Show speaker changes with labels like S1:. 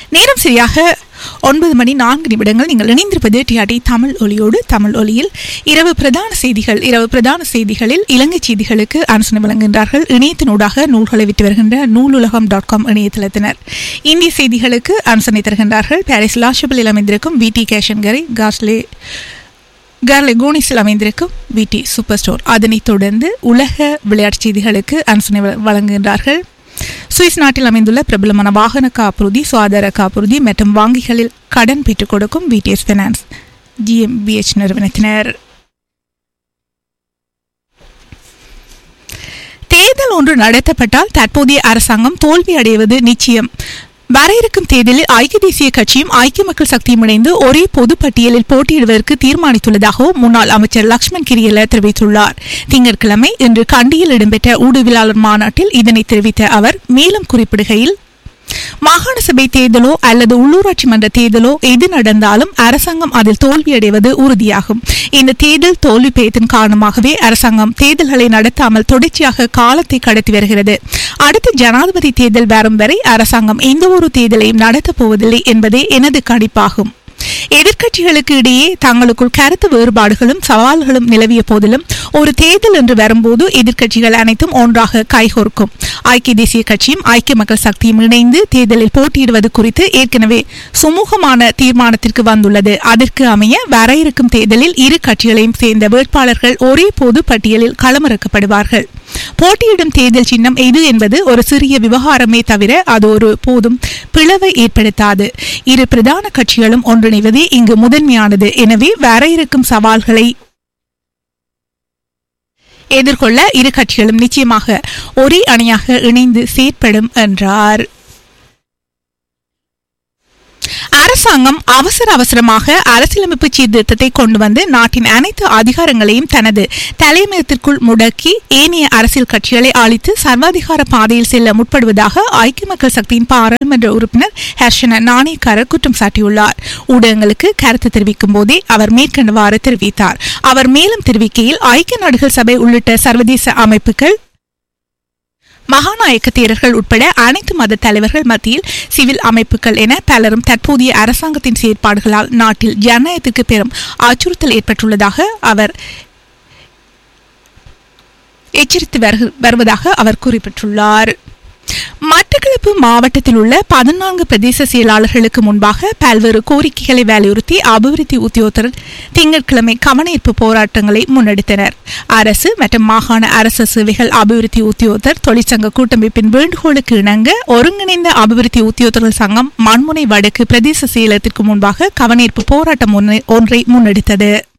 S1: நேரம் சரியாக ஒன்பது மணி நான்கு நிமிடங்கள் நீங்கள் இணைந்திருப்பது டிஆர்டி தமிழ் ஒலியோடு தமிழ் ஒலியில் இரவு பிரதான செய்திகள் இரவு பிரதான செய்திகளில் இலங்கை செய்திகளுக்கு ஆலோசனை வழங்குகின்றார்கள் இணையத்தினூடாக நூல்களை விட்டு வருகின்ற நூலுலகம் டாட் காம் இணையதளத்தினர் இந்திய செய்திகளுக்கு ஆலோசனை தருகின்றார்கள் பாரிஸ் லாஷபிளில் அமைந்திருக்கும் வி டி கேஷன்கரை காஸ்லே கார்லே கோனிஸில் அமைந்திருக்கும் விடி சூப்பர் ஸ்டோர் அதனைத் தொடர்ந்து உலக விளையாட்டுச் செய்திகளுக்கு ஆலோசனை வ- வழங்குகின்றார்கள் சுவிஸ் நாட்டில் அமைந்துள்ள பிரபலமான வாகன காப்புறுதி சுகாதார காப்புறுதி மற்றும் வங்கிகளில் கடன் பெற்றுக் கொடுக்கும் விடிஎஸ் ஃபைனான்ஸ் ஜிஎம்பிஎச் நிறுவனத்தினர் தேர்தல் ஒன்று நடத்தப்பட்டால் தற்போதைய அரசாங்கம் தோல்வி அடைவது நிச்சயம் வர இருக்கும் தேர்தலில் ஐக்கிய தேசிய கட்சியும் ஐக்கிய மக்கள் சக்தியும் இணைந்து ஒரே பொது பட்டியலில் போட்டியிடுவதற்கு தீர்மானித்துள்ளதாகவும் முன்னாள் அமைச்சர் லக்ஷ்மண் கிரியல தெரிவித்துள்ளார் திங்கட்கிழமை இன்று கண்டியில் இடம்பெற்ற ஊடகவியலாளர் மாநாட்டில் இதனை தெரிவித்த அவர் மேலும் குறிப்பிடுகையில் மாகாண சபை தேர்தலோ அல்லது உள்ளூராட்சி மன்ற தேர்தலோ எது நடந்தாலும் அரசாங்கம் அதில் தோல்வியடைவது உறுதியாகும் இந்த தேர்தல் தோல்வி பயத்தின் காரணமாகவே அரசாங்கம் தேர்தல்களை நடத்தாமல் தொடர்ச்சியாக காலத்தை கடத்தி வருகிறது அடுத்த ஜனாதிபதி தேர்தல் வரும் வரை அரசாங்கம் எந்த ஒரு தேர்தலையும் நடத்தப் போவதில்லை என்பதே எனது கணிப்பாகும் எதிர்க்கட்சிகளுக்கு இடையே தங்களுக்குள் கருத்து வேறுபாடுகளும் சவால்களும் நிலவிய போதிலும் ஒரு தேர்தல் என்று வரும்போது எதிர்க்கட்சிகள் அனைத்தும் ஒன்றாக கைகோர்க்கும் ஐக்கிய தேசிய கட்சியும் ஐக்கிய மக்கள் சக்தியும் இணைந்து தேர்தலில் போட்டியிடுவது குறித்து ஏற்கனவே சுமூகமான தீர்மானத்திற்கு வந்துள்ளது அதற்கு அமைய வர இருக்கும் தேர்தலில் இரு கட்சிகளையும் சேர்ந்த வேட்பாளர்கள் ஒரே பொது பட்டியலில் களமிறக்கப்படுவார்கள் போட்டியிடும் தேர்தல் சின்னம் எது என்பது ஒரு சிறிய விவகாரமே தவிர அது ஒரு போதும் பிளவை ஏற்படுத்தாது இரு பிரதான கட்சிகளும் ஒன்றிணைவதே இங்கு முதன்மையானது எனவே வர இருக்கும் சவால்களை எதிர்கொள்ள இரு கட்சிகளும் நிச்சயமாக ஒரே அணியாக இணைந்து செயற்படும் என்றார் அரசாங்கம் அவசர அவசரமாக அரசியலமைப்பு சீர்திருத்தத்தை கொண்டு வந்து நாட்டின் அனைத்து அதிகாரங்களையும் தனது தலைமையத்திற்குள் முடக்கி ஏனைய அரசியல் கட்சிகளை அழித்து சர்வாதிகார பாதையில் செல்ல முற்படுவதாக ஐக்கிய மக்கள் சக்தியின் பாராளுமன்ற உறுப்பினர் ஹர்ஷன நாணயக்காரர் குற்றம் சாட்டியுள்ளார் ஊடகங்களுக்கு கருத்து தெரிவிக்கும் போதே அவர் மேற்கண்டவாறு தெரிவித்தார் அவர் மேலும் தெரிவிக்கையில் ஐக்கிய நாடுகள் சபை உள்ளிட்ட சர்வதேச அமைப்புகள் மகாநாயக்க தேரர்கள் உட்பட அனைத்து மத தலைவர்கள் மத்தியில் சிவில் அமைப்புகள் என பலரும் தற்போதைய அரசாங்கத்தின் செயற்பாடுகளால் நாட்டில் ஜனநாயகத்திற்கு பெரும் அச்சுறுத்தல் ஏற்பட்டுள்ளதாக அவர் எச்சரித்து வருகு- வருவதாக அவர் குறிப்பிட்டுள்ளார் மட்டக்களப்பு மாவட்டத்தில் உள்ள பதினான்கு பிரதேச செயலாளர்களுக்கு முன்பாக பல்வேறு கோரிக்கைகளை வலியுறுத்தி அபிவிருத்தி உத்தியோகத்தர் திங்கட்கிழமை கவனஈர்ப்பு போராட்டங்களை முன்னெடுத்தனர் அரசு மற்றும் மாகாண அரசு சேவைகள் அபிவிருத்தி உத்தியோகத்தர் தொழிற்சங்க கூட்டமைப்பின் வேண்டுகோளுக்கு இணங்க ஒருங்கிணைந்த அபிவிருத்தி உத்தியோகத்தர்கள் சங்கம் மண்முனை வடக்கு பிரதேச செயலகத்திற்கு முன்பாக கவனஈர்ப்பு போராட்டம் ஒன்றை- ஒன்றை முன்னெடுத்தது